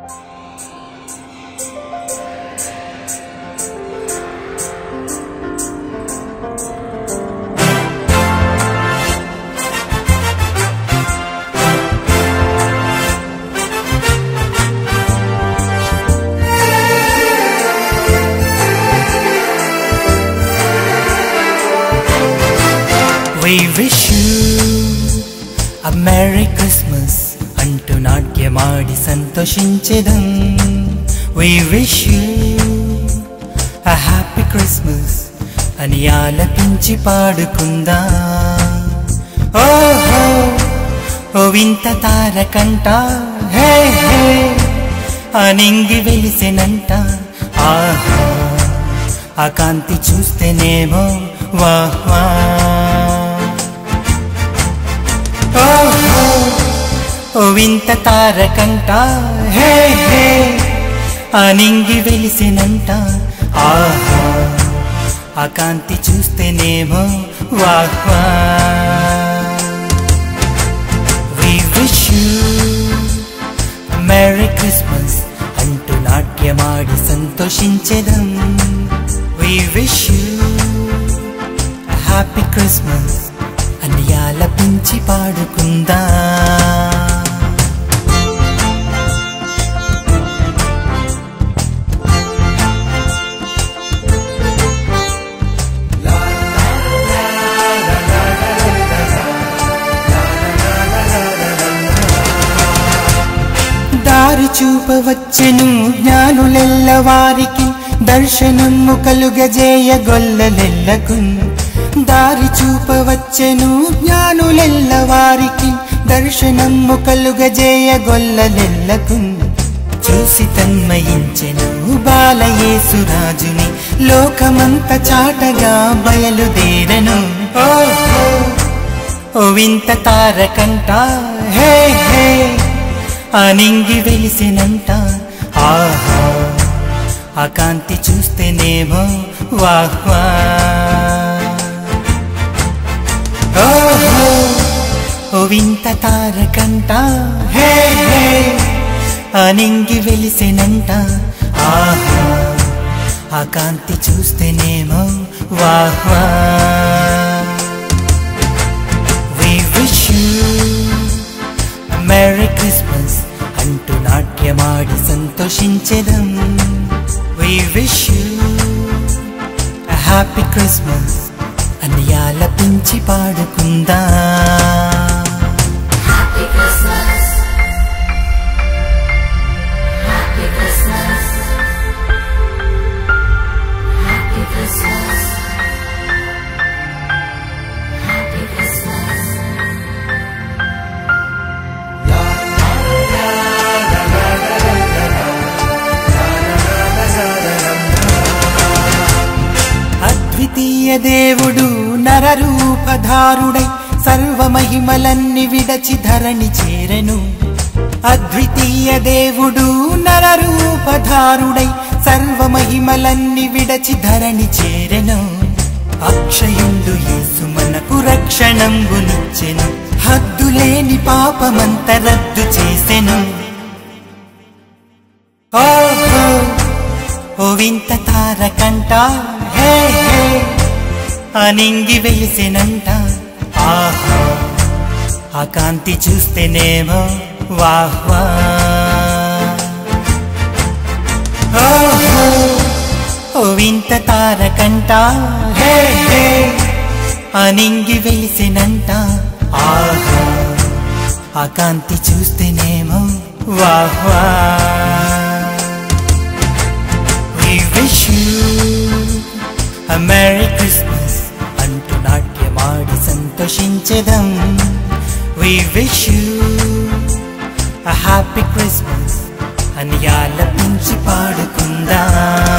We wish you a Merry Christmas అంటూ నాట్యమాడి సంతోషించెదం We wish you a Happy Christmas అని ఆలపించి పాడుకుందా ఓహో ఓ వింత తారకంట హే హే అనింగి వెలిసెనంట ఆహా ఆ కాంతి చూస్తేనేమో వాహ్ వా ఓహో, ఓ వింత తారకంట హే హే అనింగి వెలిసినంట ఆహా ఆ కాంతి చూస్తేనేమో వాహ్ వా We wish you merry Christmas అంటూ నాట్యమాడి సంతోషించెదం We wish you happy Christmas అని ఆలపించి పాడుకుందా దారి చూపవచ్చెను జ్ఞానులెల్ల వారికి దర్శనము కలుగజేయ గొల్లలెల్లకు దారి చూపవచ్చెను జ్ఞానులెల్ల వారికి దర్శనము కలుగజేయ గొల్లలెల్లకు చూసి తన్మయించెను బాలయేసురాజుని లోకమంత చాటగా బయలుదేరను ఓహో ఓ వింత తారకంట హే హే అనింగి వెలిసినంట ఆహా ఆ కాంతి చూస్తేనేమో వాహ్ వా ఓహో ఓ వింత తారకంట హే హే అనింగి వెలిసినంట ఆహా ఆ కాంతి చూస్తేనేమో వాహ్ వా We wish you merry Christmas అంటూ నాట్యమాడి సంతోషించెదం We wish you happy Christmas అని ఆలపించి పాడుకుందా Happy Christmas. Happy Christmas. Happy Christmas. Happy Christmas. అద్వితీయ దేవుడు నరరూపధారుడై సర్వమహిమలన్ని విడచి ధరణి చేరెను అద్వితీయ దేవుడు నరరూపధారుడై సర్వమహిమలన్ని విడచి ధరణి చేరెను అక్షయుండు యేసు మనకు రక్షణంబునిచ్చెను హద్దులేని పాపమంత రద్దు చేసెను ఓహో ఓ వింత తారకంట హే హే అనింగి వెలిసినంట ఆహా ఆ కాంతి చూస్తేనేమో వాహ్ వా ఓహో ఓ వింత తారకంట హే హే అనింగి వెలిసినంట ఆహా ఆ కాంతి చూస్తేనేమో వాహ్ వా We wish you a Merry Christmas అంటూ నాట్యమాడి సంతోషించెదం We wish you a Happy Christmas అని ఆలపించి పాడుకుందా